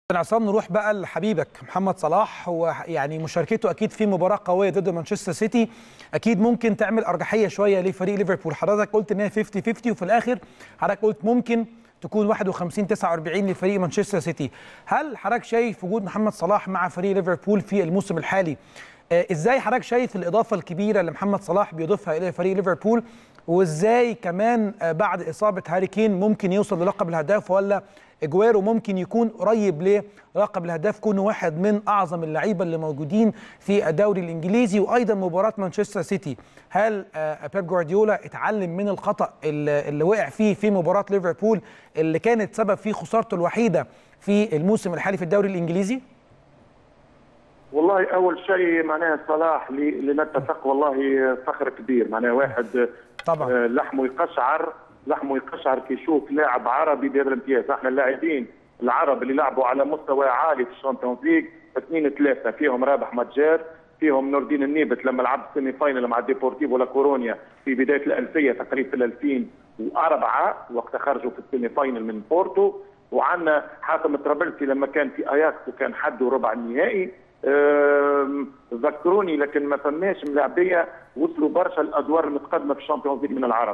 عصام نروح بقى لحبيبك محمد صلاح هو يعني مشاركته اكيد في مباراه قويه ضد مانشستر سيتي اكيد ممكن تعمل ارجحيه شويه لفريق ليفربول حضرتك قلت ان هي 50 50 وفي الاخر حضرتك قلت ممكن تكون 51 49 لفريق مانشستر سيتي هل حضرتك شايف وجود محمد صلاح مع فريق ليفربول في الموسم الحالي آه، ازاي حضرتك شايف الاضافه الكبيره اللي محمد صلاح بيضيفها الى فريق ليفربول وازاي كمان آه، بعد اصابه هاري كين ممكن يوصل للقب الهداف ولا اجويرو ممكن يكون قريب للقب الهداف كونه واحد من اعظم اللعيبه اللي موجودين في الدوري الانجليزي وايضا مباراه مانشستر سيتي هل آه، بيب جوارديولا اتعلم من الخطا اللي اللي وقع فيه في مباراه ليفربول اللي كانت سبب في خسارته الوحيده في الموسم الحالي في الدوري الانجليزي والله اول شيء معناها صلاح ل- لنتفق والله فخر كبير معناها واحد طبعا. آه، لحمه يقشعر لحمه يقشعر كي يشوف لاعب عربي بهذا الامتياز احنا اللاعبين العرب اللي لعبوا على مستوى عالي في الشامبيونز ليج اثنين ثلاثه فيهم رابح متجار فيهم نور الدين النيبت لما لعب السيمي فاينل مع ديبورتيفو لا كورونيا في بدايه الالفيه تقريبا في 2004 وقت خرجوا في السيمي فاينل من بورتو وعندنا حاتم الترابلسي لما كان في اياكس وكان حده ربع النهائي أم، ذكروني لكن ما فماش ملاعبيه وصلوا برشا الادوار المتقدمه في الشامبيونز ليج من العرب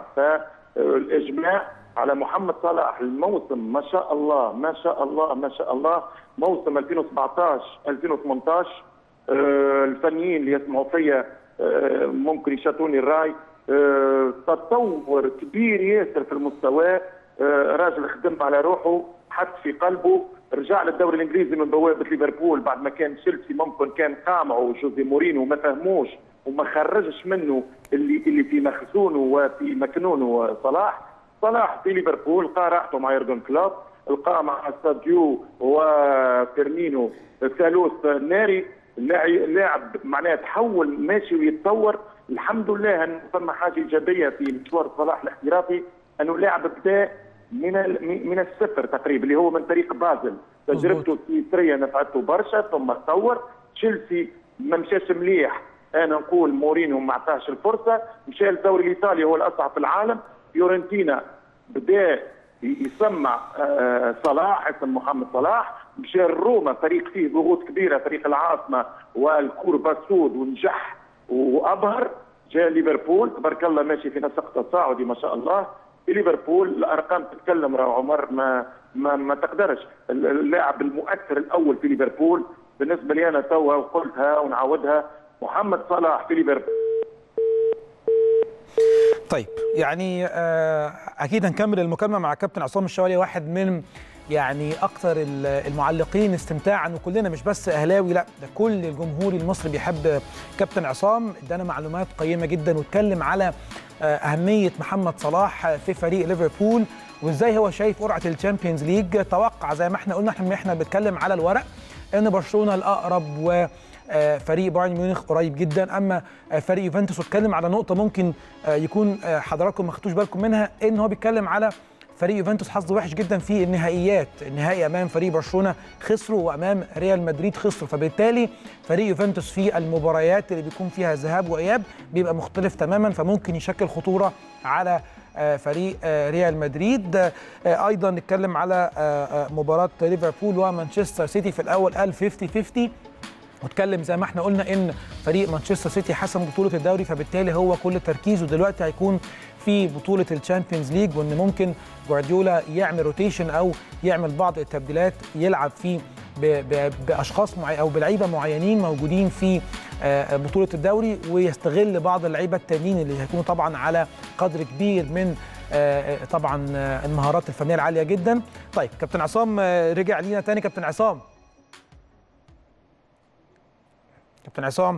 فالاجماع على محمد صلاح الموسم ما شاء الله ما شاء الله ما شاء الله موسم 2017 2018 آه، الفنيين اللي يسمعوا فيا آه، ممكن يشاتوني الراي آه، تطور كبير ياسر في المستوى آه، راجل خدم على روحه حط في قلبه رجع للدوري الانجليزي من بوابه ليفربول بعد ما كان تشيلسي ممكن كان قامعه جوزي مورينو وما فهموش وما خرجش منه اللي اللي في مخزونه وفي مكنونه صلاح صلاح في ليفربول لقى راحته مع يورجن كلوب لقى مع ساديو وفيرمينو ثالوث ناري اللاعب لاعب معناه تحول ماشي ويتطور الحمد لله انه ثم حاجه ايجابيه في مشوار صلاح الاحترافي انه لاعب بدا من ال- من الصفر تقريبا اللي هو من طريق بازل تجربته السويسريه نفعته برشا ثم تطور تشيلسي ما مشاش مليح انا نقول مورينو ما عطاهش الفرصه مشى للدوري الايطالي هو الاصعب في العالم فيورنتينا بدا يسمع آه، صلاح اسم محمد صلاح مشى لروما فريق فيه ضغوط كبيره فريق العاصمه والكوربا سود ونجح وابهر جاء ليفربول تبارك الله ماشي في نسق تصاعدي ما شاء الله في ليفربول الارقام تتكلم راهو عمر ما ما, ما تقدرش اللاعب المؤثر الاول في ليفربول بالنسبه لي انا توا وقلتها ونعاودها محمد صلاح في ليفربول طيب يعني آه، اكيد هنكمل المكالمه مع كابتن عصام الشوالي واحد من يعني اكثر ال- المعلقين استمتاعا وكلنا مش بس اهلاوي لا ده كل الجمهور المصري بيحب كابتن عصام ادانا معلومات قيمه جدا واتكلم على آه، اهميه محمد صلاح في فريق ليفربول وازاي هو شايف قرعه الشامبيونز ليج توقع زي ما احنا قلنا احنا احنا بنتكلم على الورق ان برشلونه الاقرب و آه، فريق بايرن ميونخ قريب جدا اما آه، فريق يوفنتوس واتكلم على نقطه ممكن آه، يكون آه، حضراتكم ما خدتوش بالكم منها ان هو بيتكلم على فريق يوفنتوس حظ وحش جدا في النهائيات النهائي امام فريق برشلونه خسروا وامام ريال مدريد خسروا فبالتالي فريق يوفنتوس في المباريات اللي بيكون فيها ذهاب واياب بيبقى مختلف تماما فممكن يشكل خطوره على آه، فريق آه، ريال مدريد آه، ايضا نتكلم على آه، آه، مباراه ليفربول ومانشستر سيتي في الاول قال 50 50 واتكلم زي ما احنا قلنا ان فريق مانشستر سيتي حسم بطوله الدوري فبالتالي هو كل تركيزه دلوقتي هيكون في بطوله الشامبيونز ليج وان ممكن جوارديولا يعمل روتيشن او يعمل بعض التبديلات يلعب فيه ب- ب- باشخاص معين او بلعيبه معينين موجودين في آه، بطوله الدوري ويستغل بعض اللعيبه التانيين اللي هيكونوا طبعا على قدر كبير من آه، آه، طبعا آه، المهارات الفنيه العاليه جدا طيب كابتن عصام آه، رجع لينا تاني كابتن عصام كابتن عصام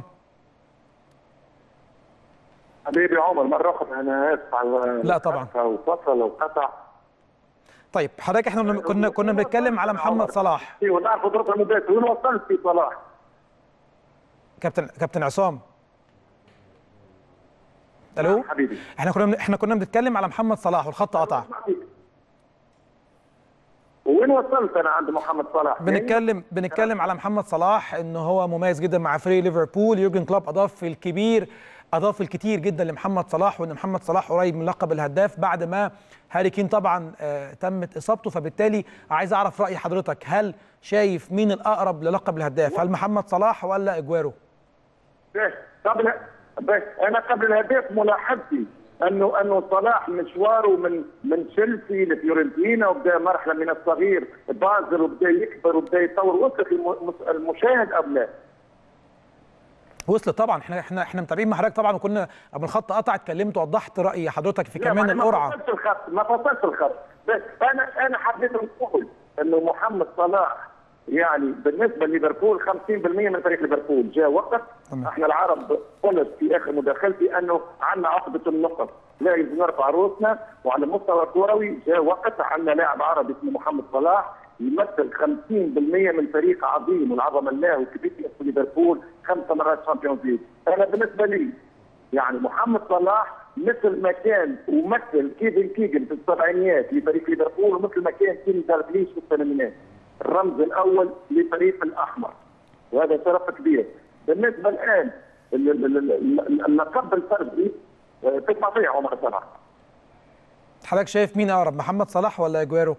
حبيبي عمر مره اخرى انا اسف على لا طبعا. وفصل وقطع طيب حضرتك احنا كنا- كنا كنا بنتكلم على محمد صلاح ايوه نعرف ضربه المباشره وين وصلت في صلاح كابتن كابتن عصام الو حبيبي احنا كنا احنا كنا بنتكلم على محمد صلاح والخط قطع وين وصلت انا عند محمد صلاح بنتكلم بنتكلم على محمد صلاح ان هو مميز جدا مع فريق ليفربول يورجن كلوب اضاف الكبير اضاف الكثير جدا لمحمد صلاح وان محمد صلاح قريب من لقب الهداف بعد ما هاري كين طبعا آه تمت اصابته فبالتالالي عايز اعرف راي حضرتك هل شايف مين الاقرب للقب الهداف هل محمد صلاح ولا اجوارو بس قبل بس انا قبل الهداف ملاحظتي انه انه صلاح مشواره من من تشيلسي لفيورنتينا وبدا مرحله من الصغير بازل وبدا يكبر وبدا يتطور وصلت المشاهد ام لا؟ وصلت طبعا احنا احنا احنا متابعين مع حضرتك طبعا وكنا قبل الخط قطع اتكلمت ووضحت راي حضرتك في كمان القرعه ما فصلت الخط ما فصلت الخط بس انا انا حبيت نقول انه محمد صلاح يعني بالنسبه لليفربول 50% من فريق ليفربول جاء وقت طبعا. احنا العرب قلت في اخر مداخلتي انه عندنا عقده النقط لازم نرفع رؤوسنا وعلى المستوى الكروي جاء وقت عندنا لاعب عربي اسمه محمد صلاح يمثل 50% من فريق عظيم والعظمه الله وكبير في ليفربول خمس مرات شامبيونز ليج انا بالنسبه لي يعني محمد صلاح مثل ما كان ومثل كيفن كيجن في السبعينيات لفريق ليفربول ومثل ما كان كيني داربليش في الثمانينات الرمز الاول لفريق الاحمر وهذا شرف كبير بالنسبه الان اللقب الفردي تسمع فيه عمر صلاح حضرتك شايف مين اقرب محمد صلاح ولا اجويرو؟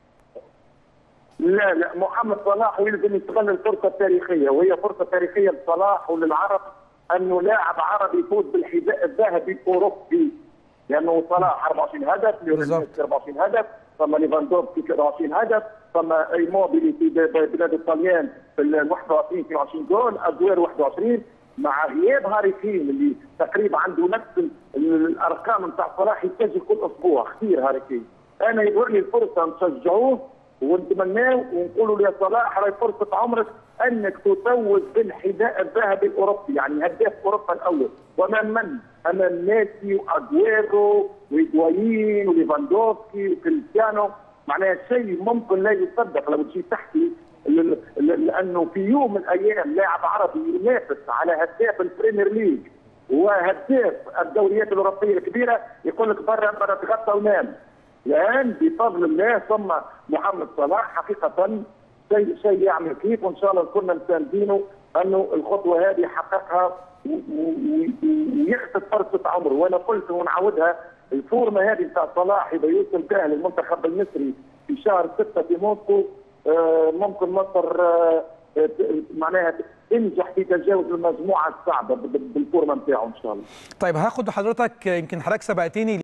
لا لا محمد صلاح يلزم يستغل الفرصه التاريخيه وهي فرصه تاريخيه لصلاح وللعرب انه لاعب عربي يفوز بالحذاء الذهبي الاوروبي لانه صلاح 24 هدف ليونيل 24 هدف ثم ليفاندوفسكي 23 هدف ثم ايموبيلي في بلاد الطليان في ال 21 22 جول ادوير 21 مع غياب هاري كين اللي تقريبا عنده نفس الارقام نتاع صلاح يسجل كل اسبوع كثير هاري كين انا يظهر لي الفرصه نشجعوه ونتمناه ونقولوا يا صلاح راهي فرصه عمرك انك تتوج بالحذاء الذهبي الاوروبي يعني هداف اوروبا الاول وامام من؟ امام ميسي واجويرو وهيجوايين وليفاندوفسكي وكريستيانو معناها شيء ممكن لا يصدق لو تجي تحكي لانه في يوم من الايام لاعب عربي ينافس على هداف البريمير ليج وهداف الدوريات الاوروبيه الكبيره يقول لك برا برا تغطى ونام الان بفضل الله ثم محمد صلاح حقيقه شيء شيء يعمل كيف وان شاء الله كنا مساندينه انه الخطوه هذه حققها ويخطف فرصه عمره وانا قلت ونعودها الفورمه هذه بتاع صلاح اذا يوصل بها للمنتخب المصري في شهر 6 في موسكو ممكن مصر معناها تنجح في تجاوز المجموعه الصعبه بالفورمه بتاعه ان شاء الله. طيب هاخد حضرتك يمكن حضرتك سبقتني